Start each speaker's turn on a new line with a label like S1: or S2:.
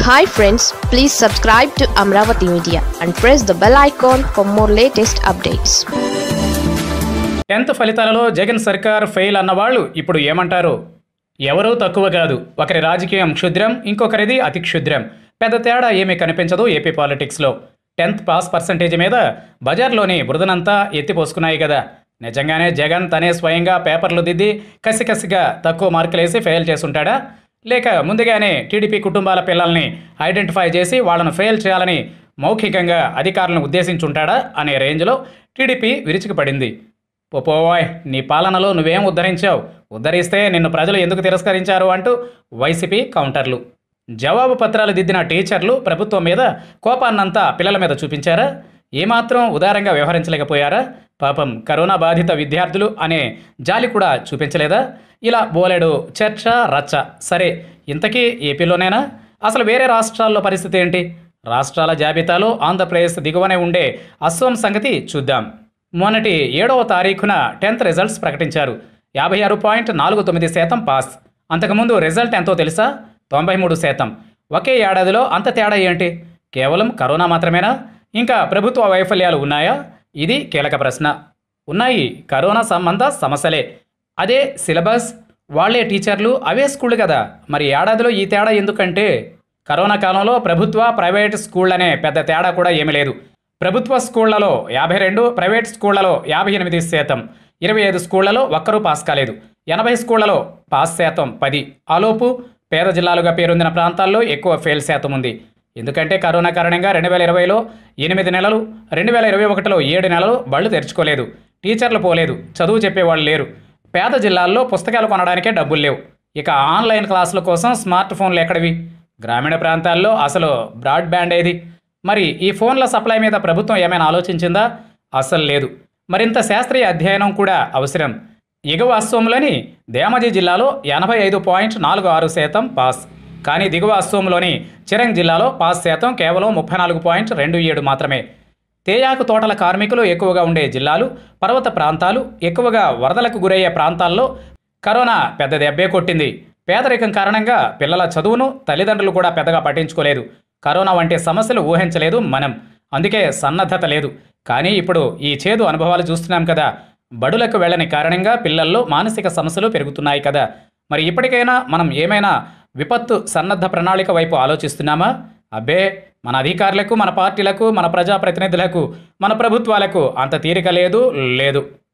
S1: hi friends please subscribe to Amaravati media and press the bell icon for more latest updates
S2: tenth ఫలితాలలో జగన్ సర్కార్ fail అన్నవాళ్ళు ఇప్పుడు ఏమంటారు ఎవరూ తక్కువ కాదు ఒకరి రాజకీయం క్షుద్రం ఇంకొకరిది అతి క్షుద్రం పెద్ద తేడా ఏమీ కనిపించదు ఏపీ పాలిటిక్స్లో టెన్త్ పాస్ పర్సంటేజ్ మీద బజార్లోని బురదనంతా ఎత్తిపోసుకున్నాయి కదా నిజంగానే జగన్ తనే స్వయంగా పేపర్లు దిద్ది కసికసిగా తక్కువ మార్కులేసి ఫెయిల్ చేసుంటాడా లేక ముందుగానే టీడీపీ కుటుంబాల పిల్లల్ని ఐడెంటిఫై చేసి వాళ్ళను ఫెయిల్ చేయాలని మౌఖికంగా అధికారులను ఉద్దేశించుంటాడా అనే రేంజ్లో టీడీపీ విరుచుకుపడింది పోపోయ్ నీ పాలనలో నువ్వేం ఉద్ధరించావు ఉద్ధరిస్తే నిన్ను ప్రజలు ఎందుకు తిరస్కరించారు అంటూ వైసీపీ కౌంటర్లు జవాబు పత్రాలు దిద్దిన టీచర్లు ప్రభుత్వం మీద కోపాన్నంతా పిల్లల మీద చూపించారా ఏమాత్రం ఉదారంగా వ్యవహరించలేకపోయారా పాపం కరోనా బాధిత విద్యార్థులు అనే జాలి కూడా చూపించలేదా ఇలా బోలెడు చర్చ రచ్చ సరే ఇంతకీ ఏపీలోనేనా అసలు వేరే రాష్ట్రాల్లో పరిస్థితి ఏంటి రాష్ట్రాల జాబితాలో ఆంధ్రప్రదేశ్ దిగువనే ఉండే అస్సోం సంగతి చూద్దాం మొన్నటి ఏడవ తారీఖున టెన్త్ రిజల్ట్స్ ప్రకటించారు యాభై ఆరు పాయింట్ నాలుగు తొమ్మిది శాతం పాస్ అంతకుముందు రిజల్ట్ ఎంతో తెలుసా తొంభై మూడు శాతం ఒకే ఏడాదిలో అంత తేడా ఏంటి కేవలం కరోనా మాత్రమేనా ఇంకా ప్రభుత్వ వైఫల్యాలు ఉన్నాయా ఇది కీలక ప్రశ్న ఉన్నాయి కరోనా సంబంధ సమస్యలే అదే సిలబస్ వాళ్ళే టీచర్లు అవే స్కూళ్ళు కదా మరి ఏడాదిలో ఈ తేడా ఎందుకంటే కరోనా కాలంలో ప్రభుత్వ ప్రైవేట్ స్కూళ్ళనే పెద్ద తేడా కూడా ఏమీ లేదు ప్రభుత్వ స్కూళ్లలో యాభై రెండు ప్రైవేట్ స్కూళ్లలో యాభై ఎనిమిది శాతం ఇరవై ఐదు స్కూళ్లలో ఒక్కరూ పాస్ కాలేదు ఎనభై స్కూళ్లలో పాస్ శాతం పది ఆలోపు పేద జిల్లాలుగా పేరొందిన ప్రాంతాల్లో ఎక్కువ ఫెయిల్ శాతం ఉంది ఎందుకంటే కరోనా కారణంగా రెండు వేల ఇరవైలో ఎనిమిది నెలలు రెండు వేల ఇరవై ఒకటిలో ఏడు నెలలు బళ్ళు తెరుచుకోలేదు టీచర్లు పోలేదు చదువు చెప్పేవాళ్ళు లేరు పేద జిల్లాల్లో పుస్తకాలు కొనడానికే డబ్బులు లేవు ఇక ఆన్లైన్ క్లాసుల కోసం స్మార్ట్ ఫోన్లు ఎక్కడివి గ్రామీణ ప్రాంతాల్లో అసలు బ్రాడ్బ్యాండ్ ఏది మరి ఈ ఫోన్ల సప్లై మీద ప్రభుత్వం ఏమైనా ఆలోచించిందా అస్సలు లేదు మరింత శాస్త్రీయ అధ్యయనం కూడా అవసరం ఎగువ అస్సోంలోని దేమజీ జిల్లాలో ఎనభై ఐదు పాయింట్ నాలుగు ఆరు శాతం పాస్ కానీ దిగువ అస్సోంలోని చిరంగ్ జిల్లాలో పాస్ శాతం కేవలం ముప్పై నాలుగు పాయింట్ రెండు ఏడు మాత్రమే తేయాకు తోటల కార్మికులు ఎక్కువగా ఉండే జిల్లాలు పర్వత ప్రాంతాలు ఎక్కువగా వరదలకు గురయ్యే ప్రాంతాల్లో కరోనా పెద్ద దెబ్బే కొట్టింది పేదరికం కారణంగా పిల్లల చదువును తల్లిదండ్రులు కూడా పెద్దగా పట్టించుకోలేదు కరోనా వంటి సమస్యలు ఊహించలేదు మనం అందుకే సన్నద్ధత లేదు కానీ ఇప్పుడు ఈ చేదు అనుభవాలు చూస్తున్నాం కదా బడులకు వెళ్ళని కారణంగా పిల్లల్లో మానసిక సమస్యలు పెరుగుతున్నాయి కదా మరి ఇప్పటికైనా మనం ఏమైనా విపత్తు సన్నద్ధ ప్రణాళిక వైపు ఆలోచిస్తున్నామా అబ్బే మన అధికారులకు మన పార్టీలకు మన ప్రజాప్రతినిధులకు మన ప్రభుత్వాలకు అంత తీరిక లేదు లేదు